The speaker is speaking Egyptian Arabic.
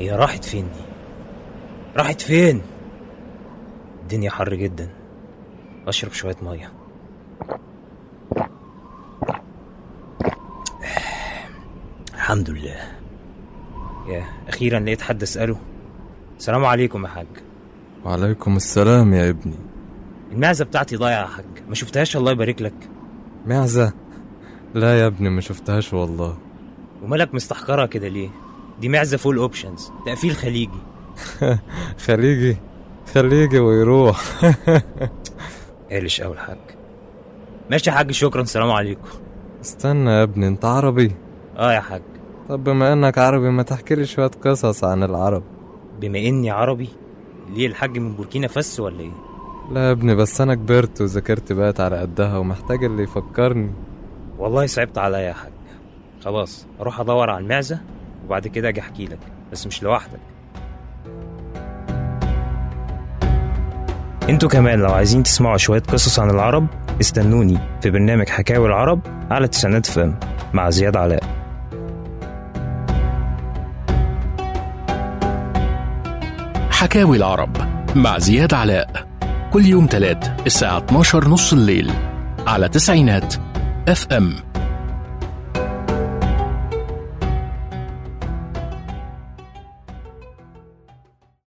هي راحت فين دي راحت فين الدنيا حر جدا اشرب شويه ميه الحمد لله يا اخيرا لقيت حد اساله السلام عليكم يا حاج وعليكم السلام يا ابني المعزه بتاعتي ضايعه يا حاج ما شفتهاش الله يبارك لك معزة لا يا ابني ما شفتهاش والله ومالك مستحقرها كده ليه دي معزه فول اوبشنز تقفيل خليجي خليجي خليجي ويروح قالش قوي الحاج ماشي يا حاج شكرا السلام عليكم استنى يا ابني انت عربي اه يا حاج طب بما انك عربي ما تحكي لي شوية قصص عن العرب بما اني عربي ليه الحاج من بوركينا فاسو ولا ايه لا يا ابني بس انا كبرت وذاكرت بقت على قدها ومحتاج اللي يفكرني والله صعبت عليا يا حاج خلاص اروح ادور على المعزه وبعد كده اجي احكي لك بس مش لوحدك انتوا كمان لو عايزين تسمعوا شويه قصص عن العرب استنوني في برنامج حكاوي العرب على تسعينات فم مع زياد علاء حكاوي العرب مع زياد علاء كل يوم تلات الساعة 12 نص الليل على تسعينات اف ام